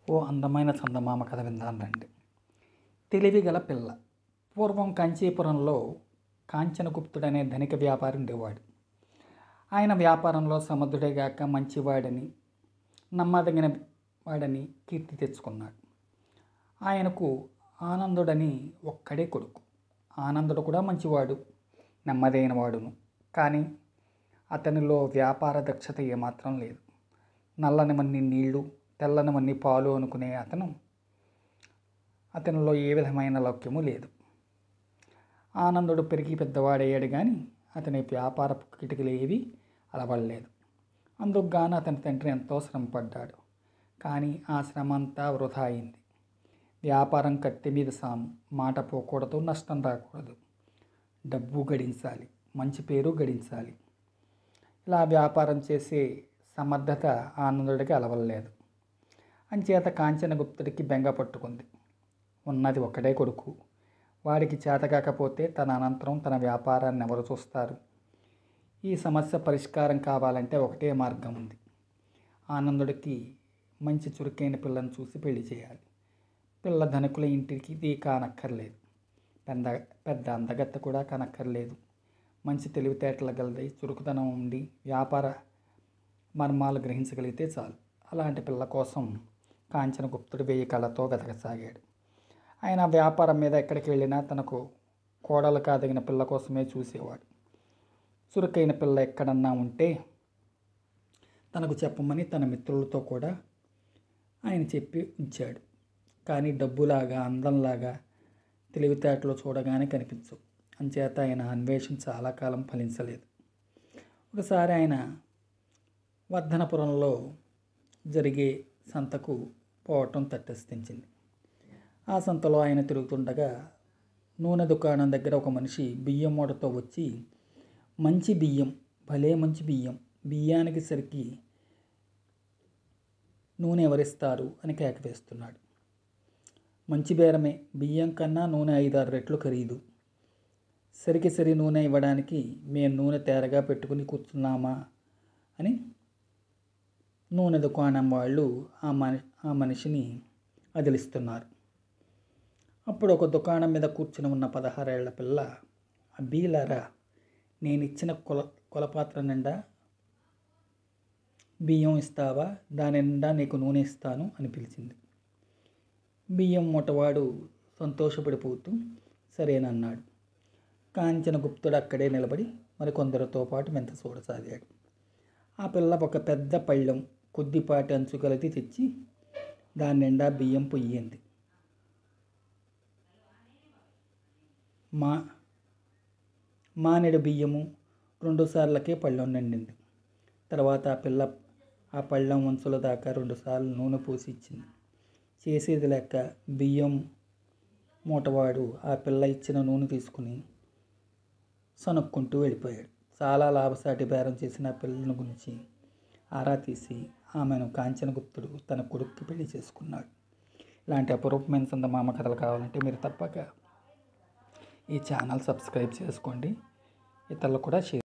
ఓ అందమైన చందమామ కథ విందాం రండి తెలివిగల పిల్ల పూర్వం కాంచీపురంలో కాంచనగుప్తుడనే ధనిక వ్యాపారి ఉండేవాడు ఆయన వ్యాపారంలో సమర్థుడేగాక మంచివాడని నమ్మదగిన వాడని కీర్తి తెచ్చుకున్నాడు ఆయనకు ఆనందుడని ఒక్కడే కొడుకు ఆనందుడు కూడా మంచివాడు నెమ్మదైన వాడును కానీ అతనిలో వ్యాపార దక్షత ఏమాత్రం లేదు నల్లనివన్నీ నీళ్లు తెల్లనివన్నీ పాలు అనుకునే అతను అతనిలో ఏ విధమైన లౌక్యము లేదు ఆనందుడు పెరిగి పెద్దవాడయ్యాడు కానీ అతని వ్యాపార కిటికలు ఏవి అలవడలేదు అందుకు గాను అతని తండ్రి ఎంతో శ్రమపడ్డాడు కానీ ఆ శ్రమ అంతా వృధా అయింది వ్యాపారం కత్తి మీద సాము మాట పోకూడదు నష్టం రాకూడదు డబ్బు గడించాలి మంచి పేరు గడించాలి ఇలా వ్యాపారం చేసే సమర్థత ఆనందుడికి అలవలేదు అంచేత కాంచనగుప్తుడికి బెంగ పట్టుకుంది ఉన్నది ఒకడే కొడుకు వాడికి చేత కాకపోతే తన అనంతరం తన వ్యాపారాన్ని ఎవరు చూస్తారు ఈ సమస్య పరిష్కారం కావాలంటే ఒకటే మార్గం ఉంది ఆనందుడికి మంచి చురుకైన పిల్లని చూసి పెళ్లి చేయాలి పిల్ల ధనికుల ఇంటికి ఇది కానక్కర్లేదు పెద్ద పెద్ద అందగత్త కూడా కానక్కర్లేదు మంచి తెలివితేటల గలది చురుకుతనం ఉండి వ్యాపార మర్మాలు గ్రహించగలిగితే చాలు అలాంటి పిల్ల కోసం కాంచనగుప్తుడు వెయ్యి కళ్ళతో వెతకసాగాడు ఆయన వ్యాపారం మీద ఎక్కడికి వెళ్ళినా తనకు కోడలు కాదగిన పిల్ల కోసమే చూసేవాడు చురుకైన పిల్ల ఎక్కడన్నా ఉంటే తనకు చెప్పమని తన మిత్రులతో కూడా ఆయన చెప్పి ఉంచాడు కానీ డబ్బులాగా అందంలాగా తెలివితేటలు చూడగానే కనిపించవు అంచేత ఆయన అన్వేషణ చాలా కాలం ఫలించలేదు ఒకసారి ఆయన వర్ధనపురంలో జరిగే సంతకు పోవటం తటస్థించింది ఆ సంతలో ఆయన తిరుగుతుండగా నూనె దుకాణం దగ్గర ఒక మనిషి బియ్యం మూటతో వచ్చి మంచి బియ్యం భలే మంచి బియ్యం బియ్యానికి సరికి నూనె ఎవరిస్తారు అని కేక వేస్తున్నాడు మంచి బేరమే బియ్యం కన్నా నూనె ఐదారు రెట్లు ఖరీదు సరికి సరి నూనె ఇవ్వడానికి మేము నూనె తేరగా పెట్టుకుని కూర్చున్నామా అని నూనె దుకాణం వాళ్ళు ఆ మని ఆ మనిషిని అదిలిస్తున్నారు అప్పుడు ఒక దుకాణం మీద కూర్చుని ఉన్న పదహారేళ్ల పిల్ల బీలారా నేను ఇచ్చిన కొల కొలపాత్ర నిండా బియ్యం ఇస్తావా దాని నిండా నీకు నూనె ఇస్తాను అని పిలిచింది బియ్యం మూటవాడు సంతోషపడిపోతూ సరేనన్నాడు కాంచన గుప్తుడు అక్కడే నిలబడి మరికొందరితో పాటు మెంత చూడసాగాడు ఆ పిల్ల ఒక పెద్ద పళ్ళెం కొద్దిపాటి అంచు కలిసి తెచ్చి దాని నిండా బియ్యం పొయ్యింది మా మానెడు బియ్యము రెండు సార్లకే పళ్ళెం నిండింది తర్వాత ఆ పిల్ల ఆ పళ్ళెం వంచుల దాకా రెండుసార్లు నూనె పోసి ఇచ్చింది చేసేది లెక్క బియ్యం మూటవాడు ఆ పిల్ల ఇచ్చిన నూనె తీసుకుని సనుక్కుంటూ వెళ్ళిపోయాడు చాలా లాభసాటి బేరం చేసిన ఆ పిల్లని గురించి ఆరా తీసి ఆమెను కాంచనగుప్తుడు తన కొడుక్కి పెళ్లి చేసుకున్నాడు ఇలాంటి అపరూపమైన చందమామ కథలు కావాలంటే మీరు తప్పక ఈ ఛానల్ సబ్స్క్రైబ్ చేసుకోండి ఇతరులు కూడా షేర్